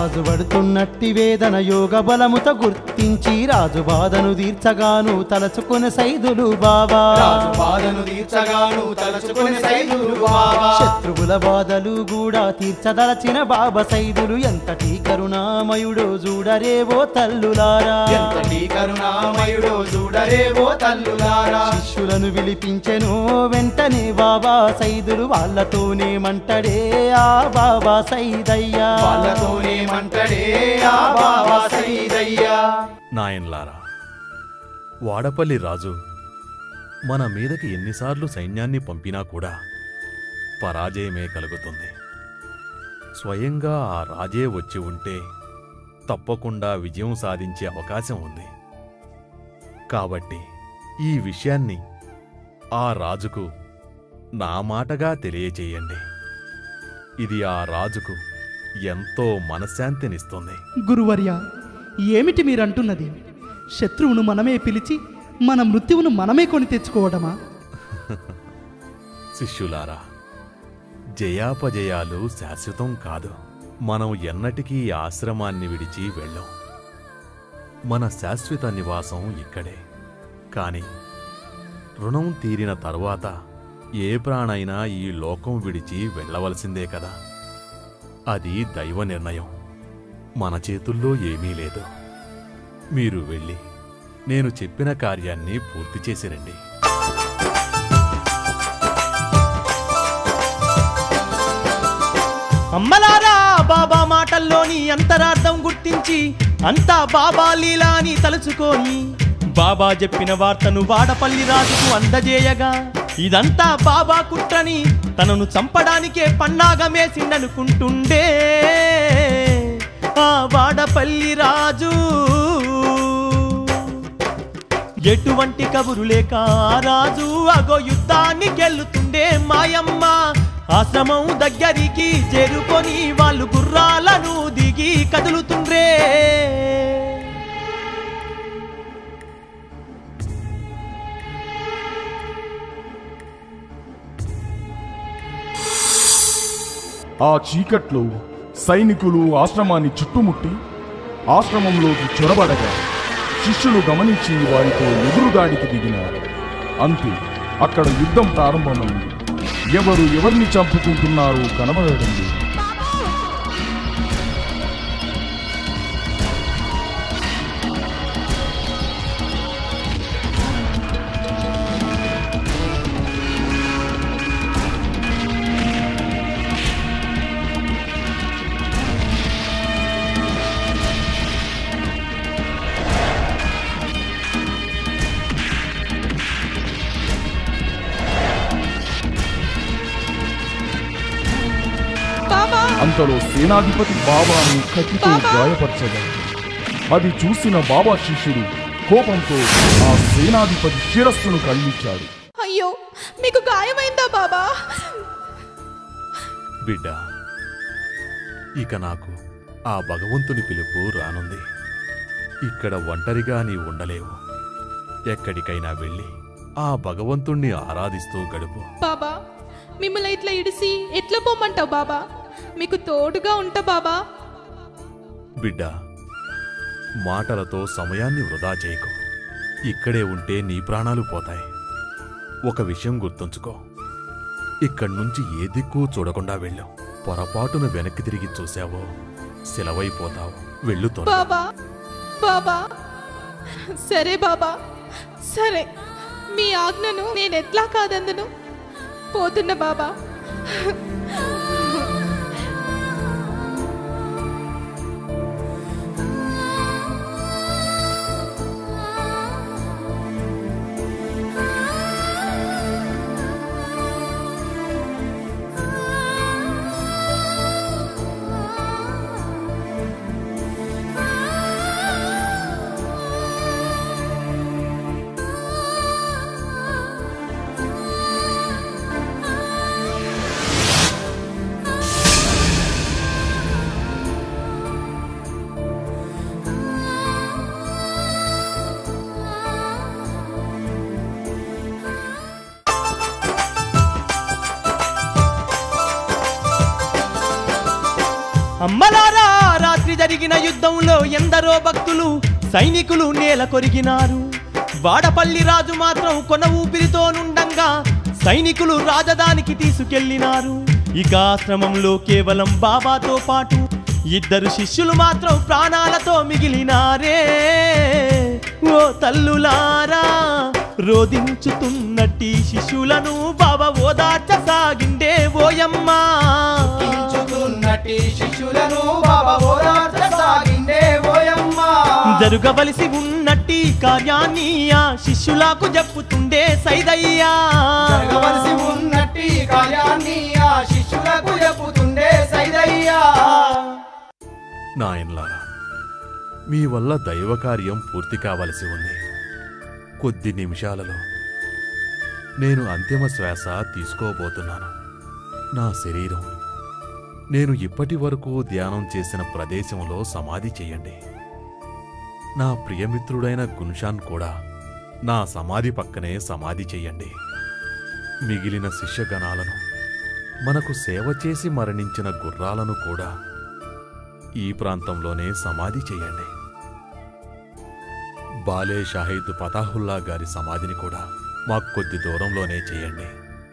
రాజు పడుతున్నట్టి వేదన యోగ బలముతో గుర్తించి రాజు బాధను తీర్చగాను తలచుకుని సైదులు బాబా రాజు బాధను తీర్చగాను తలచుకుని సైదులు బాబా శత్రువుల బాధలు కూడా తీర్చదలచిన బాబా సైదులు ఎంతటి కరుణామయుడో చూడరేవో తల్లులారా ఎంతటి కరుణామయుడో చూడరేవో తల్లులారా శిష్యులను విలిపించెను వెంటనే బాబా సైదులు వాళ్ళతోనే మంటడే ఆ బాబా సైదయ్యా వాళ్ళతోనేమంటడే ఆ బాబా సైదయ్యా నాయన్లారా వాడపల్లి రాజు మన మీదకి ఎన్నిసార్లు సైన్యాన్ని పంపినా కూడా పరాజయమే కలుగుతుంది స్వయంగా ఆ రాజే వచ్చి ఉంటే తప్పకుండా విజయం సాధించే అవకాశం ఉంది కాబట్టి ఈ విషయాన్ని ఆ రాజుకు నా మాటగా తెలియచేయండి ఇది ఆ రాజుకు ఎంతో మనశ్శాంతినిస్తుంది గురువర్య ఏమిటి మీరంటున్నది శత్రువును మనమే పిలిచి మన మృత్యువును మనమే కొని తెచ్చుకోవడమా శిష్యులారా జయాపజయాలు శాశ్వతం కాదు మనం ఎన్నటికీ ఈ ఆశ్రమాన్ని విడిచి వెళ్ళం మన శాశ్వత నివాసం ఇక్కడే కాని రుణం తీరిన తరువాత ఏ ప్రాణైనా ఈ లోకం విడిచి వెళ్ళవలసిందే కదా అది దైవ నిర్ణయం మన చేతుల్లో ఏమీ లేదు మీరు వెళ్ళి నేను చెప్పిన కార్యాన్ని పూర్తి చేసి రండి అమ్మలారా బాబా మాటల్లోని అంతరార్థం గుర్తించి అంతా బాబా లీలా అని తలుచుకొని బాబా చెప్పిన వార్తను వాడపల్లి రాజుకు అందజేయగా ఇదంతా బాబా కుట్రని తనను చంపడానికే పన్నాగమేసిండనుకుంటుండే ఆ వాడపల్లి రాజు ఎటువంటి కబురు లేక ఆ రాజు అగో యుద్ధాన్ని గెలుతుండే మాయమ్మ ఆశ్రమం దగ్గరికి చేరుకొని వాళ్ళు గుర్రాలను దిగి కదులుతుండ్రే ఆ చీకట్లో సైనికులు ఆశ్రమాన్ని చుట్టుముట్టి ఆశ్రమంలోకి చొరబడగా శిష్యులు గమనించి వారితో ఎదురుదాడికి దిగినారు అంతే అక్కడ యుద్ధం ప్రారంభమైంది ఎవరు ఎవరిని చంపుకుంటున్నారో కనబడడం లేదు అంతలో సేనాధిపతి బాబాను కత్తితో గాయపరచగా అది చూసిన బాబా శిష్యుడు కోపంతో ఆ సేనాధిపతి శిరస్సును ఖండించాడు అయ్యో మీకు గాయమైందా బాబా బిడ్డ ఇక నాకు ఆ భగవంతుని పిలుపు రానుంది ఇక్కడ ఒంటరిగా నీ ఉండలేవు ఎక్కడికైనా వెళ్ళి ఆ భగవంతుణ్ణి ఆరాధిస్తూ గడుపు బాబా మిమ్మల్ని ఇట్లా ఇడిసి ఎట్లా పోమంటావు బాబా మీకు తోడుగా ఉంటా బాబా బిడ్డ మాటలతో సమయాన్ని వృధా చేయకు ఇక్కడే ఉంటే నీ ప్రాణాలు పోతాయి ఒక విషయం గుర్తుంచుకో ఇక్కడి నుంచి ఏ దిక్కు చూడకుండా వెళ్ళు పొరపాటున వెనక్కి తిరిగి చూసావో సెలవైపోతావు వెళ్ళు త్వరగా. బాబా బాబా సరే బాబా సరే మీ ఆజ్ఞను నేను ఎట్లా కాదందును పోతున్నా బాబా అమ్మలారా రాత్రి జరిగిన యుద్ధంలో ఎందరో భక్తులు సైనికులు నేల కొరిగినారు వాడపల్లి రాజు మాత్రం కొన ఊపిరితో నుండంగా సైనికులు రాజధానికి తీసుకెళ్లినారు ఇక ఆశ్రమంలో కేవలం బాబాతో పాటు ఇద్దరు శిష్యులు మాత్రం ప్రాణాలతో మిగిలినారే ఓ తల్లులారా రోదించుతున్నట్టి శిష్యులను బాబా ఓదార్చసాగిండే ఓయమ్మా కించుతున్నటి శిష్యులను బాబా ఓదార్చసాగిండే ఓయమ్మ జరుగవలసి ఉన్నట్టి కార్యాన్ని ఆ శిష్యులకు చెప్పుతుండే సైదయ్యా జరగవలసి ఉన్నట్టి కార్యాన్ని ఆ శిష్యులకు చెప్పుతుండే సైదయ్యా నాయన్లారా మీ వల్ల దైవ కార్యం పూర్తి కావలసి ఉంది కొద్ది నిమిషాలలో నేను అంతిమ శ్వాస తీసుకోబోతున్నాను నా శరీరం నేను ఇప్పటి వరకు ధ్యానం చేసిన ప్రదేశంలో సమాధి చేయండి నా ప్రియమిత్రుడైన గున్షాన్ కూడా నా సమాధి పక్కనే సమాధి చెయ్యండి మిగిలిన శిష్యగణాలను మనకు సేవ చేసి మరణించిన గుర్రాలను కూడా ఈ ప్రాంతంలోనే సమాధి చేయండి బాలే షాహిద్ పతాహుల్లా గారి సమాధిని కూడా మాకు కొద్ది దూరంలోనే చేయండి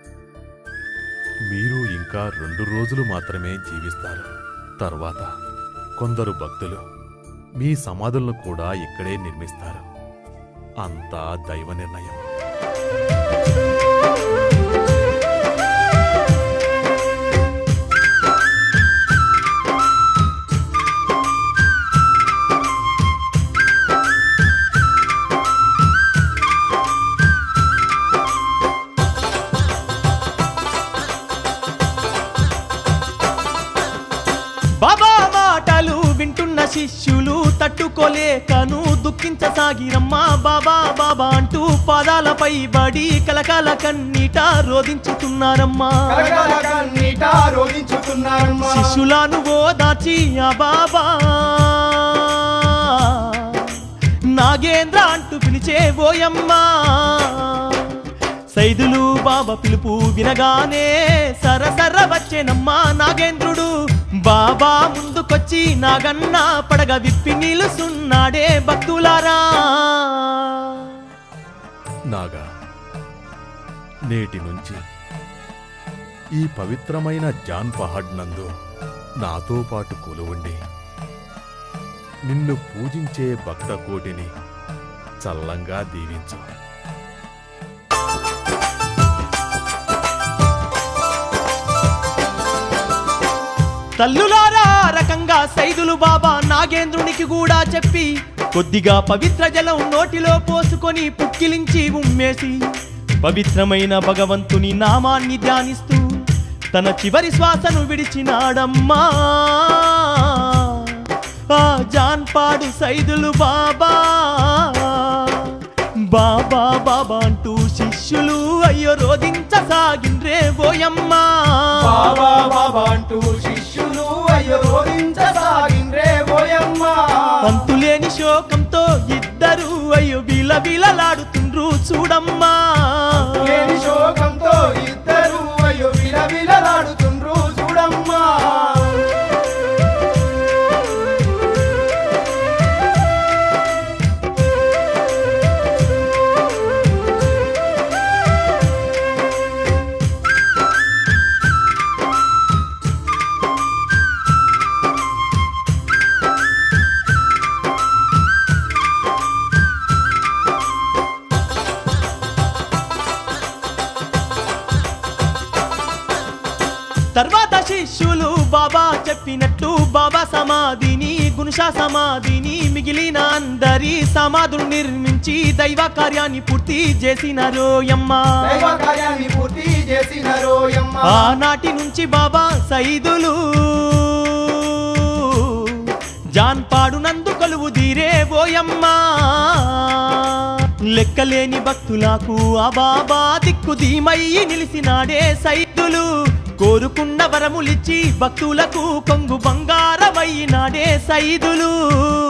మీరు ఇంకా రెండు రోజులు మాత్రమే జీవిస్తారు తర్వాత కొందరు భక్తులు మీ సమాధులను కూడా ఇక్కడే నిర్మిస్తారు అంతా దైవ నిర్ణయం బాబా మాటలు వింటున్న శిష్యులు తట్టుకోలేకను దుఃఖించసాగిరమ్మా బాబా బాబా అంటూ పాదాలపై బడి కలకాల కన్నీట రోధించుతున్నారమ్మా కలకాల కన్నీట రోధించుతున్నారమ్మా శిష్యులను ఓదార్చి ఆ బాబా నాగేంద్ర అంటూ పిలిచే ఓయమ్మా సైదులు బాబా పిలుపు వినగానే సరసర వచ్చేనమ్మా నాగేంద్రుడు బాబా ముందుకొచ్చి నాగన్న పడగ విప్పి నిలుసున్నాడే భక్తులారా నాగా నేటి నుంచి ఈ పవిత్రమైన జాన్ పహాడ్ నందు నాతో పాటు కొలువుండి నిన్ను పూజించే భక్త కోటిని చల్లంగా దీవించు తల్లులారా ఆ రకంగా సైదులు బాబా నాగేంద్రునికి కూడా చెప్పి కొద్దిగా పవిత్ర జలం నోటిలో పోసుకొని పుక్కిలించి ఉమ్మేసి పవిత్రమైన భగవంతుని నామాన్ని ధ్యానిస్తూ తన చివరి శ్వాసను విడిచినాడమ్మా ఆ జాన్పాడు సైదులు బాబా బాబా బాబా అంటూ శిష్యులు అయ్యో రోధించసాగిండ్రే ఓయమ్మా బాబా బాబా అంటూ శిష్యులు అయ్యో రోధించసాగిండ్రే ఓయమ్మ అంతులేని శోకంతో ఇద్దరు అయ్యో బిల బిలలాడుతుండ్రు చూడమ్మా లేని శోకంతో ఇద్దరు అయ్యో విలవిలలాడుతుండ్రు చూడమ్మా తర్వాత శిష్యులు బాబా చెప్పినట్టు బాబా సమాధిని గుణషా సమాధిని మిగిలిన అందరి సమాధులు నిర్మించి దైవ కార్యాన్ని పూర్తి చేసినారోయమ్మా దైవ కార్యాన్ని పూర్తి చేసిన రోయమ్మ ఆనాటి నుంచి బాబా సైదులు జాన్పాడు నందు కొలువు దీరే ఓయమ్మా లెక్కలేని భక్తులకు ఆ బాబా దిక్కు ధీమయ్యి నిలిసినాడే సైదులు కోరుకున్న వరములిచ్చి భక్తులకు కొంగు బంగారమైనాడే సైదులు